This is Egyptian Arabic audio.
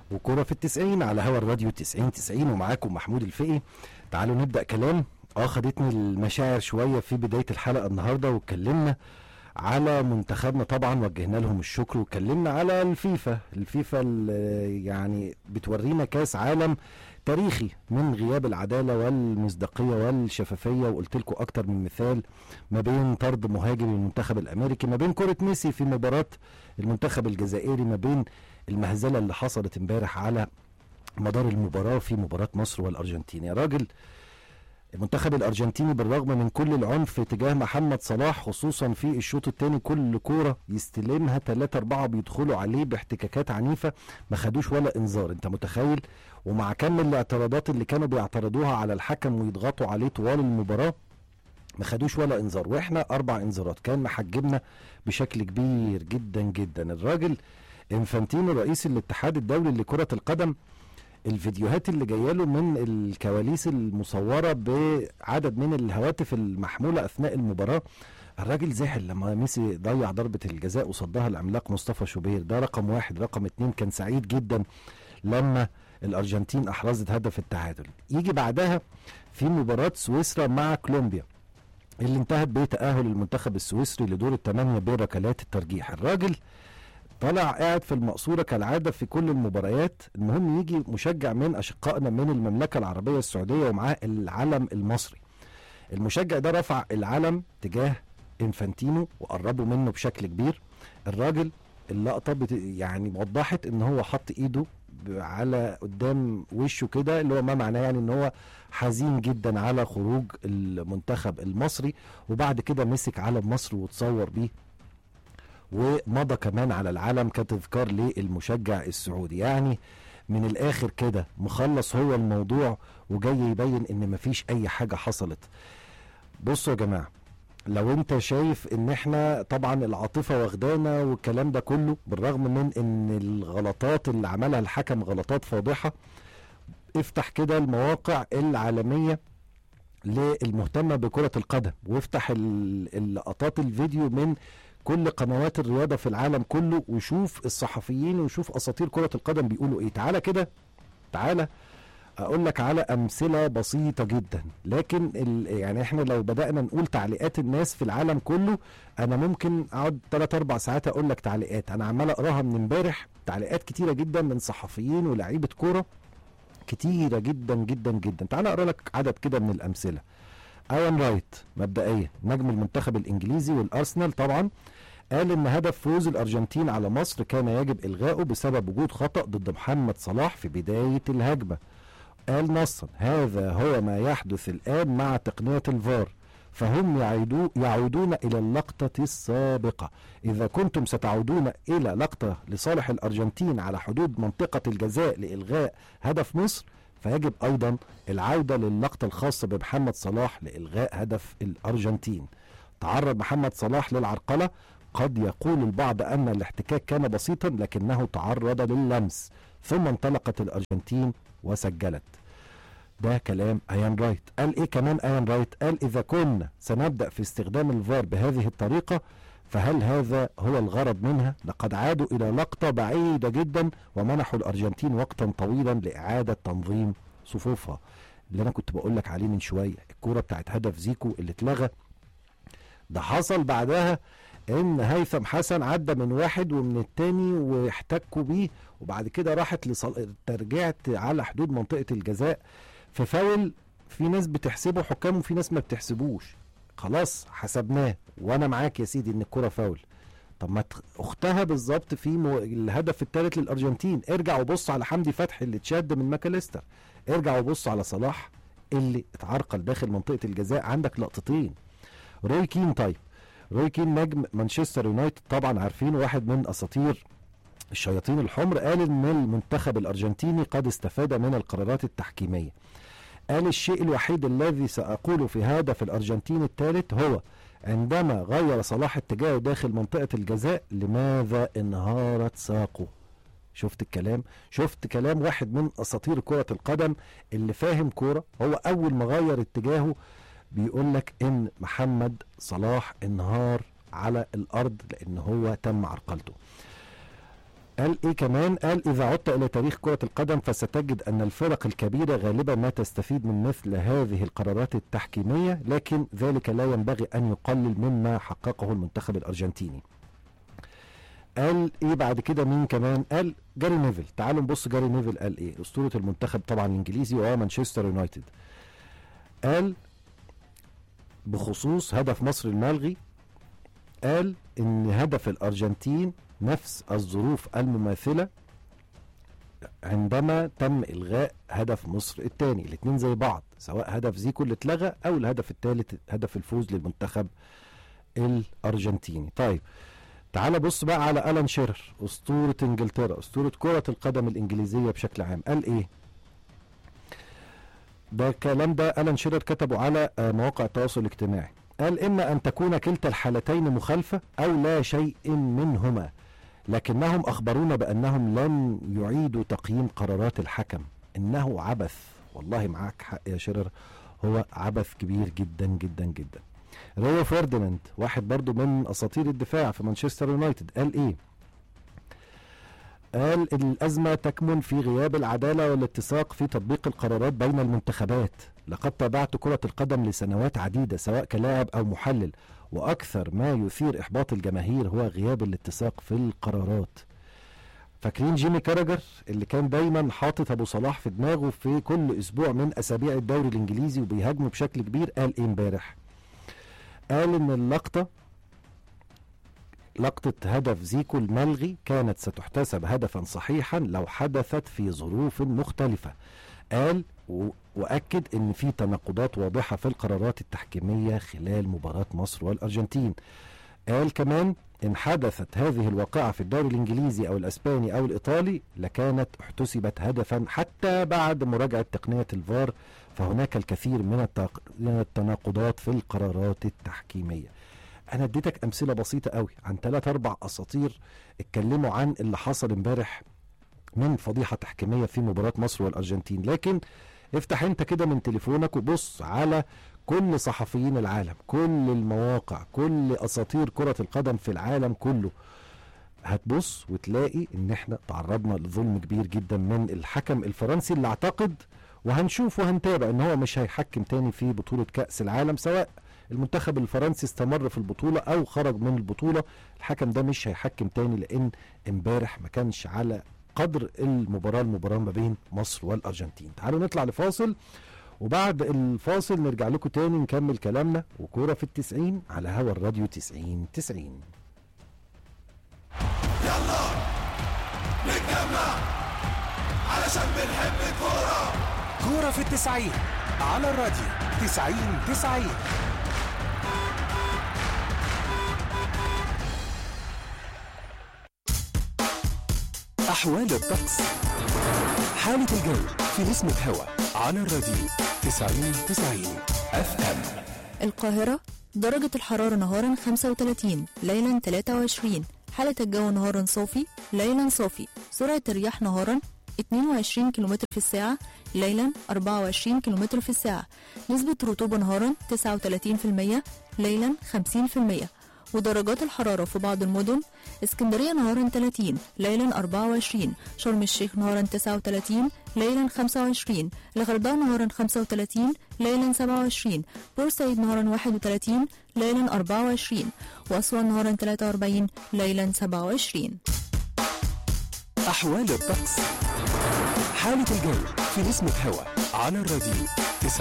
وكرة في التسعين على هوا الراديو تسعين تسعين ومعاكم محمود الفقي تعالوا نبدأ كلام اه خدتني المشاعر شوية في بداية الحلقة النهاردة واتكلمنا على منتخبنا طبعا وجهنا لهم الشكر واتكلمنا على الفيفا الفيفا اللي يعني بتورينا كاس عالم تاريخي من غياب العداله والمصداقيه والشفافيه وقلت لكم اكتر من مثال ما بين طرد مهاجم المنتخب الامريكي ما بين كره ميسي في مباراه المنتخب الجزائري ما بين المهزله اللي حصلت امبارح على مدار المباراه في مباراه مصر والارجنتين يا راجل المنتخب الارجنتيني بالرغم من كل العنف تجاه محمد صلاح خصوصا في الشوط الثاني كل كوره يستلمها ثلاثة أربعة بيدخلوا عليه باحتكاكات عنيفة ما خدوش ولا انذار انت متخيل ومع كم الاعتراضات اللي كانوا بيعترضوها على الحكم ويضغطوا عليه طوال المباراة ما خدوش ولا انذار واحنا اربع انذارات كان محجبنا بشكل كبير جدا جدا الراجل انفانتينو رئيس الاتحاد الدولي لكرة القدم الفيديوهات اللي جايه له من الكواليس المصوره بعدد من الهواتف المحموله اثناء المباراه الراجل زعل لما ميسي ضيع ضربه الجزاء وصدها العملاق مصطفى شوبير ده رقم واحد رقم اتنين كان سعيد جدا لما الارجنتين احرزت هدف التعادل يجي بعدها في مباراه سويسرا مع كولومبيا اللي انتهت بتاهل المنتخب السويسري لدور الثمانيه بركلات الترجيح الراجل طلع قاعد في المقصوره كالعاده في كل المباريات المهم يجي مشجع من اشقائنا من المملكه العربيه السعوديه ومعاه العلم المصري المشجع ده رفع العلم تجاه انفانتينو وقربوا منه بشكل كبير الراجل اللقطه بت... يعني وضحت ان هو حط ايده على قدام وشه كده اللي هو ما معناه يعني ان هو حزين جدا على خروج المنتخب المصري وبعد كده مسك علم مصر وتصور بيه ومضى كمان على العلم كتذكار للمشجع السعودي يعني من الاخر كده مخلص هو الموضوع وجاي يبين ان مفيش اي حاجه حصلت بصوا يا جماعه لو انت شايف ان احنا طبعا العاطفه واخدانا والكلام ده كله بالرغم من ان الغلطات اللي عملها الحكم غلطات فاضحه افتح كده المواقع العالميه للمهتمه بكره القدم وافتح اللقطات الفيديو من كل قنوات الرياضه في العالم كله وشوف الصحفيين وشوف اساطير كره القدم بيقولوا ايه تعالى كده تعالى اقول لك على امثله بسيطه جدا لكن يعني احنا لو بدانا نقول تعليقات الناس في العالم كله انا ممكن اقعد 3 4 ساعات اقول لك تعليقات انا عمال اقراها من امبارح تعليقات كتيره جدا من صحفيين ولاعيبه كوره كتيره جدا جدا جدا تعال اقرا لك عدد كده من الامثله ايان رايت مبدئيا نجم المنتخب الانجليزي والارسنال طبعا قال ان هدف فوز الارجنتين على مصر كان يجب الغائه بسبب وجود خطا ضد محمد صلاح في بدايه الهجمه قال نصا هذا هو ما يحدث الان مع تقنيه الفار فهم يعيدو يعودون الى اللقطه السابقه اذا كنتم ستعودون الى لقطه لصالح الارجنتين على حدود منطقه الجزاء لالغاء هدف مصر فيجب ايضا العوده للقطه الخاصه بمحمد صلاح لالغاء هدف الارجنتين تعرض محمد صلاح للعرقله قد يقول البعض ان الاحتكاك كان بسيطا لكنه تعرض للمس ثم انطلقت الارجنتين وسجلت ده كلام ايان رايت قال ايه كمان ايان رايت قال اذا كنا سنبدا في استخدام الفار بهذه الطريقه فهل هذا هو الغرض منها لقد عادوا الى لقطه بعيده جدا ومنحوا الارجنتين وقتا طويلا لاعاده تنظيم صفوفها اللي انا كنت بقول لك عليه من شويه الكوره بتاعت هدف زيكو اللي اتلغى ده حصل بعدها ان هيثم حسن عدى من واحد ومن التاني واحتكوا بيه وبعد كده راحت لصل... ترجعت على حدود منطقه الجزاء في فاول في ناس بتحسبه حكام وفي ناس ما بتحسبوش خلاص حسبناه وانا معاك يا سيدي ان الكره فاول طب ما اختها بالظبط في مو... الهدف الثالث للارجنتين ارجع وبص على حمدي فتحي اللي اتشد من ماكاليستر ارجع وبص على صلاح اللي اتعرقل داخل منطقه الجزاء عندك لقطتين روي كين طيب روي كين نجم مانشستر يونايتد طبعا عارفين واحد من اساطير الشياطين الحمر قال ان المنتخب الارجنتيني قد استفاد من القرارات التحكيميه قال الشيء الوحيد الذي ساقوله في هدف الارجنتين الثالث هو عندما غير صلاح اتجاهه داخل منطقه الجزاء لماذا انهارت ساقه شفت الكلام شفت كلام واحد من اساطير كره القدم اللي فاهم كوره هو اول ما غير اتجاهه بيقول لك ان محمد صلاح انهار على الارض لان هو تم عرقلته قال ايه كمان قال اذا عدت الى تاريخ كرة القدم فستجد ان الفرق الكبيرة غالبا ما تستفيد من مثل هذه القرارات التحكيمية لكن ذلك لا ينبغي ان يقلل مما حققه المنتخب الارجنتيني قال ايه بعد كده مين كمان قال جاري نيفل تعالوا نبص جاري نيفل قال ايه اسطورة المنتخب طبعا الانجليزي وهو مانشستر يونايتد قال بخصوص هدف مصر الملغي قال ان هدف الارجنتين نفس الظروف المماثله عندما تم الغاء هدف مصر الثاني الاثنين زي بعض سواء هدف زيكو اللي اتلغى او الهدف الثالث هدف الفوز للمنتخب الارجنتيني طيب تعال بص بقى على الان شيرر اسطوره انجلترا اسطوره كره القدم الانجليزيه بشكل عام قال ايه ده الكلام ده الان شيرر كتبه على آه، مواقع التواصل الاجتماعي قال اما ان تكون كلتا الحالتين مخالفه او لا شيء منهما لكنهم اخبرونا بانهم لن يعيدوا تقييم قرارات الحكم انه عبث والله معاك حق يا شيرر هو عبث كبير جدا جدا جدا ريو فرديناند واحد برضو من اساطير الدفاع في مانشستر يونايتد قال ايه قال الأزمة تكمن في غياب العدالة والاتساق في تطبيق القرارات بين المنتخبات لقد تابعت كرة القدم لسنوات عديدة سواء كلاعب أو محلل وأكثر ما يثير إحباط الجماهير هو غياب الاتساق في القرارات فاكرين جيمي كاراجر اللي كان دايما حاطط ابو صلاح في دماغه في كل اسبوع من اسابيع الدوري الانجليزي وبيهاجمه بشكل كبير قال ايه امبارح قال ان اللقطه لقطة هدف زيكو الملغي كانت ستحتسب هدفا صحيحا لو حدثت في ظروف مختلفة قال و- وأكد أن في تناقضات واضحة في القرارات التحكيمية خلال مباراة مصر والأرجنتين قال كمان إن حدثت هذه الواقعة في الدوري الإنجليزي أو الأسباني أو الإيطالي لكانت احتسبت هدفا حتى بعد مراجعة تقنية الفار فهناك الكثير من التق- من التناقضات في القرارات التحكيمية انا اديتك امثله بسيطه قوي عن ثلاث اربع اساطير اتكلموا عن اللي حصل امبارح من فضيحه تحكيميه في مباراه مصر والارجنتين لكن افتح انت كده من تليفونك وبص على كل صحفيين العالم كل المواقع كل اساطير كره القدم في العالم كله هتبص وتلاقي ان احنا تعرضنا لظلم كبير جدا من الحكم الفرنسي اللي اعتقد وهنشوف وهنتابع ان هو مش هيحكم تاني في بطوله كاس العالم سواء المنتخب الفرنسي استمر في البطولة أو خرج من البطولة الحكم ده مش هيحكم تاني لأن امبارح ما كانش على قدر المباراة المباراة ما بين مصر والأرجنتين تعالوا نطلع لفاصل وبعد الفاصل نرجع لكم تاني نكمل كلامنا وكورة في التسعين على هوا الراديو تسعين تسعين يلا نتجمع علشان بنحب الكورة كورة في التسعين على الراديو تسعين تسعين أحوال الطقس حالة الجو في نسمة هوا على الراديو تسعين تسعين اف ام القاهرة درجة الحرارة نهارا 35 ليلا 23 حالة الجو نهارا صافي ليلا صافي سرعة الرياح نهارا 22 كم في الساعة ليلا 24 كم في الساعة نسبة رطوبة نهارا 39% ليلا 50% ودرجات الحرارة في بعض المدن اسكندرية نهارا 30 ليلا 24 شرم الشيخ نهارا 39 ليلا 25 الغردقة نهارا 35 ليلا 27 بورسعيد نهارا 31 ليلا 24 وأسوان نهارا 43 ليلا 27 أحوال الطقس حالة الجو في نسمة هوا على الراديو